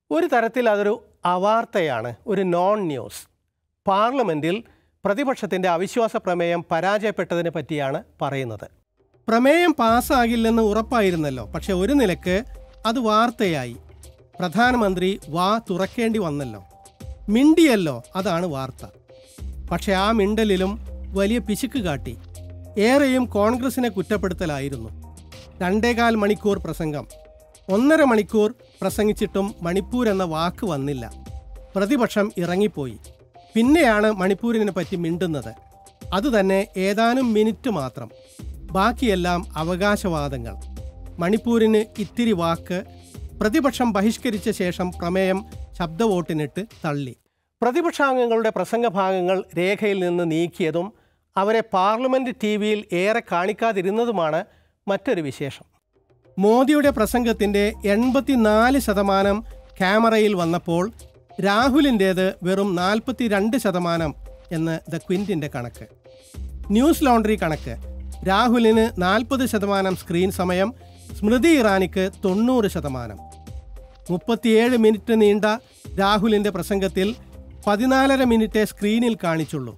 ഒരു തരത്തിൽ അതൊരു അവാർത്തയാണ് ഒരു നോൺ ന്യൂസ് പാർലമെൻറ്റിൽ പ്രതിപക്ഷത്തിൻ്റെ അവിശ്വാസ പ്രമേയം പരാജയപ്പെട്ടതിനെ പറ്റിയാണ് പറയുന്നത് പ്രമേയം പാസ്സാകില്ലെന്ന് ഉറപ്പായിരുന്നല്ലോ പക്ഷെ ഒരു നിലക്ക് അത് വാർത്തയായി പ്രധാനമന്ത്രി വാ തുറക്കേണ്ടി വന്നല്ലോ മിണ്ടിയല്ലോ അതാണ് വാർത്ത പക്ഷെ ആ മിണ്ടലിലും വലിയ പിശുക്ക് കാട്ടി ഏറെയും കോൺഗ്രസിനെ കുറ്റപ്പെടുത്തലായിരുന്നു രണ്ടേകാൽ മണിക്കൂർ പ്രസംഗം ഒന്നര മണിക്കൂർ പ്രസംഗിച്ചിട്ടും മണിപ്പൂർ എന്ന വാക്ക് വന്നില്ല പ്രതിപക്ഷം ഇറങ്ങിപ്പോയി പിന്നെയാണ് മണിപ്പൂരിനെ പറ്റി മിണ്ടുന്നത് അതുതന്നെ ഏതാനും മിനിറ്റ് മാത്രം ബാക്കിയെല്ലാം അവകാശവാദങ്ങൾ മണിപ്പൂരിന് ഇത്തിരി വാക്ക് പ്രതിപക്ഷം ബഹിഷ്കരിച്ച ശേഷം പ്രമേയം ശബ്ദവോട്ടിനിട്ട് തള്ളി പ്രതിപക്ഷാംഗങ്ങളുടെ പ്രസംഗഭാഗങ്ങൾ രേഖയിൽ നിന്ന് നീക്കിയതും അവരെ പാർലമെന്റ് ടി വിയിൽ ഏറെ കാണിക്കാതിരുന്നതുമാണ് മറ്റൊരു വിശേഷം മോദിയുടെ പ്രസംഗത്തിൻ്റെ എൺപത്തിനാല് ശതമാനം ക്യാമറയിൽ വന്നപ്പോൾ രാഹുലിൻ്റേത് വെറും നാൽപ്പത്തി രണ്ട് ശതമാനം എന്ന് ദ ക്വിൻറ്റിൻ്റെ കണക്ക് ന്യൂസ് ലോണ്ടറി കണക്ക് രാഹുലിന് നാൽപ്പത് ശതമാനം സ്ക്രീൻ സമയം സ്മൃതി ഇറാനിക്ക് തൊണ്ണൂറ് ശതമാനം മുപ്പത്തിയേഴ് മിനിറ്റ് നീണ്ട രാഹുലിൻ്റെ പ്രസംഗത്തിൽ പതിനാലര മിനിറ്റേ സ്ക്രീനിൽ കാണിച്ചുള്ളൂ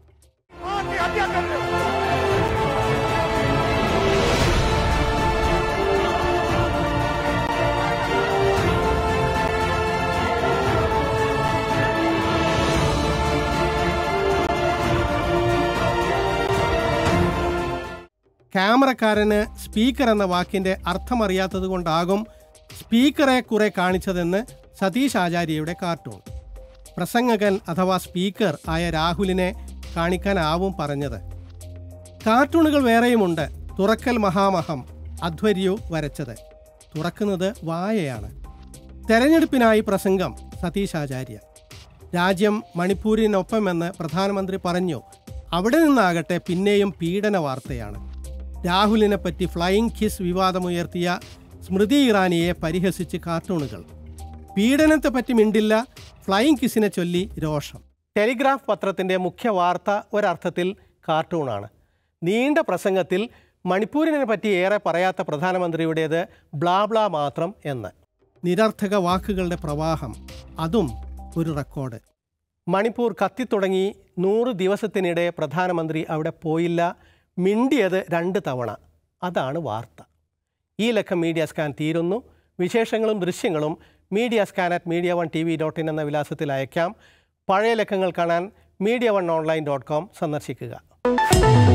ക്യാമറക്കാരന് സ്പീക്കർ എന്ന വാക്കിന്റെ അർത്ഥമറിയാത്തത് കൊണ്ടാകും സ്പീക്കറെ കുറെ കാണിച്ചതെന്ന് സതീഷ് ആചാര്യയുടെ കാർട്ടൂൺ പ്രസംഗകൻ അഥവാ സ്പീക്കർ ആയ രാഹുലിനെ കാണിക്കാനാവും പറഞ്ഞത് കാർട്ടൂണുകൾ വേറെയുമുണ്ട് തുറക്കൽ മഹാമഹം അധ്വര്യു വരച്ചത് തുറക്കുന്നത് വായയാണ് തെരഞ്ഞെടുപ്പിനായി പ്രസംഗം സതീഷ് ആചാര്യ രാജ്യം മണിപ്പൂരിനൊപ്പമെന്ന് പ്രധാനമന്ത്രി പറഞ്ഞു അവിടെ നിന്നാകട്ടെ പിന്നെയും പീഡന വാർത്തയാണ് രാഹുലിനെ പറ്റി ഫ്ലൈയിങ് കിസ് വിവാദമുയർത്തിയ സ്മൃതി ഇറാനിയെ പരിഹസിച്ച് കാർട്ടൂണുകൾ പീഡനത്തെ പറ്റി മിണ്ടില്ല ഫ്ലൈയിങ് കിസിനെ ചൊല്ലി രോഷം ടെലിഗ്രാഫ് പത്രത്തിൻ്റെ മുഖ്യ വാർത്ത ഒരർത്ഥത്തിൽ കാർട്ടൂണാണ് നീണ്ട പ്രസംഗത്തിൽ മണിപ്പൂരിനെ പറ്റി ഏറെ പറയാത്ത പ്രധാനമന്ത്രിയുടേത് ബ്ലാബ്ലാ മാത്രം എന്ന് നിരർത്ഥക വാക്കുകളുടെ പ്രവാഹം അതും ഒരു റെക്കോർഡ് മണിപ്പൂർ കത്തിത്തുടങ്ങി നൂറ് ദിവസത്തിനിടെ പ്രധാനമന്ത്രി അവിടെ പോയില്ല മിണ്ടിയത് രണ്ട് തവണ അതാണ് വാർത്ത ഈ ലക്കം മീഡിയ സ്കാൻ തീരുന്നു വിശേഷങ്ങളും ദൃശ്യങ്ങളും media scan at media one T V dot in എന്ന വിലാസത്തിൽ അയക്കാം പഴയ ലക്കങ്ങൾ കാണാൻ media one online dot com സന്ദർശിക്കുക